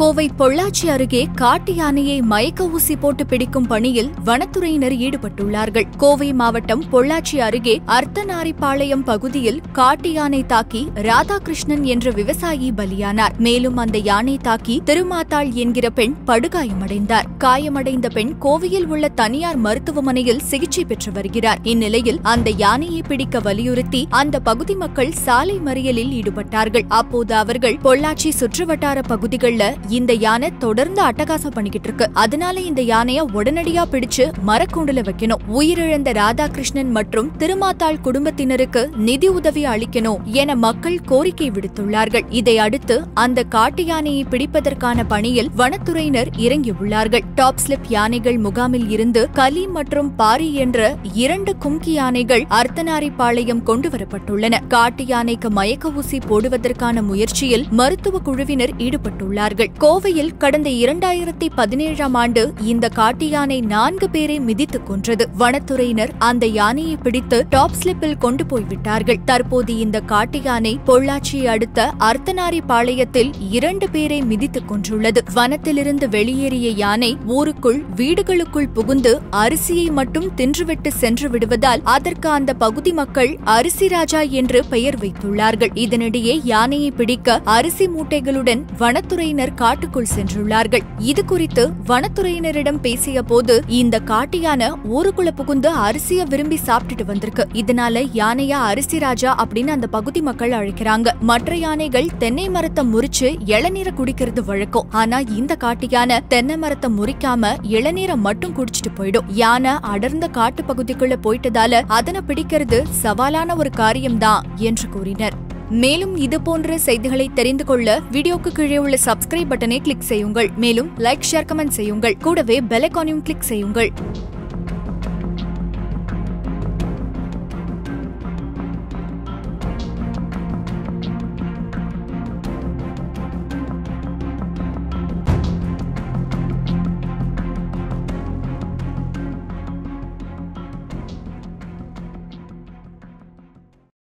கோவை பொள்ளாச்சி அருகே காட்டு யானையை மயக்க ஊசி போட்டு பிடிக்கும் பணியில் வனத்துறையினர் ஈடுபட்டுள்ளார்கள் கோவை மாவட்டம் பொள்ளாச்சி அருகே அர்த்தநாரிப்பாளையம் பகுதியில் காட்டு யானை தாக்கி ராதாகிருஷ்ணன் என்ற விவசாயி பலியானார் மேலும் அந்த யானை தாக்கி திருமாத்தாள் என்கிற பெண் படுகாயமடைந்தார் காயமடைந்த பெண் கோவையில் உள்ள தனியார் மருத்துவமனையில் சிகிச்சை பெற்று வருகிறார் இந்நிலையில் அந்த யானையை பிடிக்க வலியுறுத்தி அந்த பகுதி மக்கள் சாலை மறியலில் ஈடுபட்டார்கள் அப்போது அவர்கள் பொள்ளாச்சி சுற்றுவட்டார பகுதிகள்ல இந்த யானை தொடர்ந்து அட்டகாசம் பண்ணிக்கிட்டு இருக்கு அதனால இந்த யானைய உடனடியா பிடிச்சு மரக்கூண்டுல வைக்கணும் உயிரிழந்த ராதாகிருஷ்ணன் மற்றும் திருமாத்தாள் குடும்பத்தினருக்கு நிதி உதவி அளிக்கணும் என மக்கள் கோரிக்கை விடுத்துள்ளார்கள் இதை அடுத்து அந்த காட்டு யானையை பிடிப்பதற்கான பணியில் வனத்துறையினர் இறங்கியுள்ளார்கள் டாப் ஸ்லிப் யானைகள் முகாமில் இருந்து கலி மற்றும் பாரி என்ற இரண்டு கும்கி யானைகள் அர்த்தநாரிப்பாளையம் கொண்டு வரப்பட்டுள்ளன காட்டு யானைக்கு மயக்க ஊசி போடுவதற்கான முயற்சியில் மருத்துவ குழுவினர் ஈடுபட்டுள்ளார்கள் கோவையில் கடந்த இரண்டாயிரத்தி பதினேழாம் ஆண்டு இந்த காட்டு யானை நான்கு பேரை மிதித்துக் கொன்றது வனத்துறையினர் அந்த யானையை பிடித்து டாப் ஸ்லிப்பில் கொண்டு போய்விட்டார்கள் தற்போது இந்த காட்டு யானை பொள்ளாச்சியை அடுத்த அர்த்தநாரி பாளையத்தில் இரண்டு பேரை மிதித்துக் கொன்றுள்ளது வனத்திலிருந்து வெளியேறிய யானை ஊருக்குள் வீடுகளுக்குள் புகுந்து அரிசியை மட்டும் தின்றுவிட்டு சென்று விடுவதால் அதற்கு அந்த பகுதி மக்கள் அரிசி ராஜா என்று பெயர் வைத்துள்ளார்கள் இதனிடையே யானையை பிடிக்க அரிசி மூட்டைகளுடன் வனத்துறையினர் காட்டுக்குள் சென்றுள்ளார்கள் இது குறித்து வனத்துறையினரிடம் பேசிய போது இந்த காட்டு யானை ஊருக்குள்ள புகுந்து அரிசிய விரும்பி சாப்பிட்டுட்டு வந்திருக்கு இதனால யானையா அரிசி ராஜா அப்படின்னு அந்த பகுதி மக்கள் அழைக்கிறாங்க மற்ற யானைகள் தென்னை மரத்தை முறிச்சு இளநீரை குடிக்கிறது வழக்கம் ஆனா இந்த காட்டு யானை தென்னை மரத்தை முறிக்காம இளநீரை மட்டும் குடிச்சிட்டு போயிடும் யானை அடர்ந்த காட்டு பகுதிக்குள்ள போயிட்டதால அதனை பிடிக்கிறது சவாலான ஒரு காரியம்தான் என்று கூறினர் மேலும் இதுபோன்ற செய்திகளை தெரிந்து கொள்ள வீடியோக்கு கீழே உள்ள சப்ஸ்கிரைப் பட்டனை கிளிக் செய்யுங்கள் மேலும் லைக் ஷேர் கமெண்ட் செய்யுங்கள் கூடவே பெல் ஐகானையும் கிளிக் செய்யுங்கள்